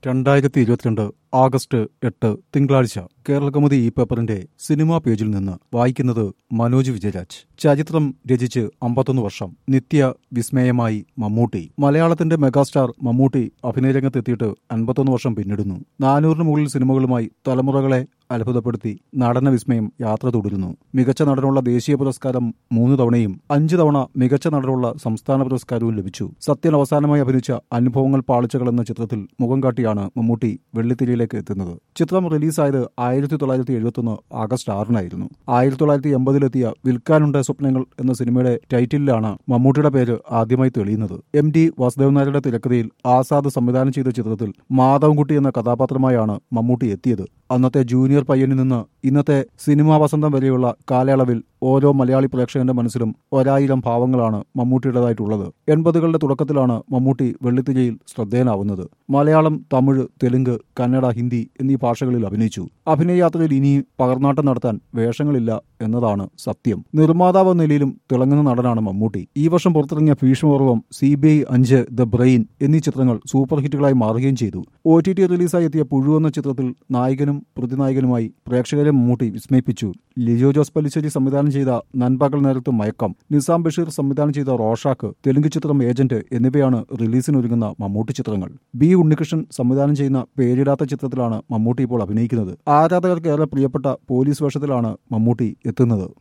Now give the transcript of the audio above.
രണ്ടായിരത്തി ഇരുപത്തിരണ്ട് ആഗസ്റ്റ് എട്ട് തിങ്കളാഴ്ച കേരളകൗമുദി ഈ പേപ്പറിന്റെ സിനിമാ പേജിൽ നിന്ന് വായിക്കുന്നത് മനോജ് വിജയരാജ് ചരിത്രം രചിച്ച് അമ്പത്തൊന്ന് വർഷം നിത്യ വിസ്മയമായി മമ്മൂട്ടി മലയാളത്തിന്റെ മെഗാസ്റ്റാർ മമ്മൂട്ടി അഭിനയരംഗത്തെത്തിയിട്ട് അൻപത്തൊന്ന് വർഷം പിന്നിടുന്നു നാനൂറിന് മുകളിൽ സിനിമകളുമായി തലമുറകളെ അത്ഭുതപ്പെടുത്തി നടന വിസ്മയം യാത്ര തുടരുന്നു മികച്ച നടനുള്ള ദേശീയ പുരസ്കാരം മൂന്ന് തവണയും അഞ്ചു തവണ മികച്ച നടനുള്ള സംസ്ഥാന പുരസ്കാരവും ലഭിച്ചു സത്യൻ അവസാനമായി അഭിനയിച്ച അനുഭവങ്ങൾ പാളിച്ചകൾ എന്ന ചിത്രത്തിൽ മുഖം കാട്ടിയാണ് മമ്മൂട്ടി വെള്ളിത്തിരിയിലേക്ക് എത്തുന്നത് ചിത്രം റിലീസായത് ആയിരത്തി തൊള്ളായിരത്തി എഴുപത്തൊന്ന് ആഗസ്റ്റ് ആറിനായിരുന്നു ആയിരത്തി തൊള്ളായിരത്തി എൺപതിലെത്തിയ വിൽക്കാനുണ്ട് സ്വപ്നങ്ങൾ എന്ന സിനിമയുടെ ടൈറ്റിലാണ് മമ്മൂട്ടിയുടെ പേര് ആദ്യമായി തെളിയുന്നത് എം ടി വാസുദേവൻ നായരുടെ തിരക്കഥയിൽ ആസാദ് സംവിധാനം ചെയ്ത ചിത്രത്തിൽ മാധവൻകുട്ടി എന്ന കഥാപാത്രമായാണ് മമ്മൂട്ടി എത്തിയത് അന്നത്തെ ജൂനിയർ പയ്യനിൽ നിന്ന് ഇന്നത്തെ സിനിമാ വസന്തം വരെയുള്ള കാലയളവിൽ ഓരോ മലയാളി പ്രേക്ഷകന്റെ മനസ്സിലും ഒരായിരം ഭാവങ്ങളാണ് മമ്മൂട്ടിയുടേതായിട്ടുള്ളത് എൺപതുകളുടെ തുടക്കത്തിലാണ് മമ്മൂട്ടി വെള്ളിത്തിരിയിൽ ശ്രദ്ധേയനാവുന്നത് മലയാളം തമിഴ് തെലുങ്ക് കന്നഡ ഹിന്ദി എന്നീ ഭാഷകളിൽ അഭിനയിച്ചു അഭിനയയാത്രയിൽ ഇനി പകർന്നാട്ടം നടത്താൻ വേഷങ്ങളില്ല എന്നതാണ് സത്യം നിർമ്മാതാവ് എന്ന നിലയിലും തിളങ്ങുന്ന നടനാണ് മമ്മൂട്ടി ഈ വർഷം പുറത്തിറങ്ങിയ ഭീഷ്മപർവം സി ബി ഐ അഞ്ച് ദ ബ്രെയിൻ എന്നീ ചിത്രങ്ങൾ സൂപ്പർ ഹിറ്റുകളായി മാറുകയും ചെയ്തു ഒ ടി ടി റിലീസായി എത്തിയ പുഴു എന്ന ചിത്രത്തിൽ നായകനും പ്രതിനായകനുമായി പ്രേക്ഷകരെ മമ്മൂട്ടി വിസ്മയിപ്പിച്ചു ലിജോ ജോസ് പല്ലിശ്ശേരി സംവിധാനം ചെയ്ത നൻപകൽ നേരത്ത് മയക്കം നിസാം ബഷീർ സംവിധാനം ചെയ്ത റോഷാക്ക് തെലുങ്ക് ചിത്രം ഏജന്റ് എന്നിവയാണ് റിലീസിനൊരുങ്ങുന്ന മമ്മൂട്ടി ചിത്രങ്ങൾ ബി ഉണ്ണികൃഷ്ണൻ സംവിധാനം ചെയ്യുന്ന പേരിടാത്ത ചിത്രത്തിലാണ് മമ്മൂട്ടി ഇപ്പോൾ അഭിനയിക്കുന്നത് ആരാധകർക്ക് ഏറെ പ്രിയപ്പെട്ട പോലീസ് വേഷത്തിലാണ് മമ്മൂട്ടി എത്തുന്നത്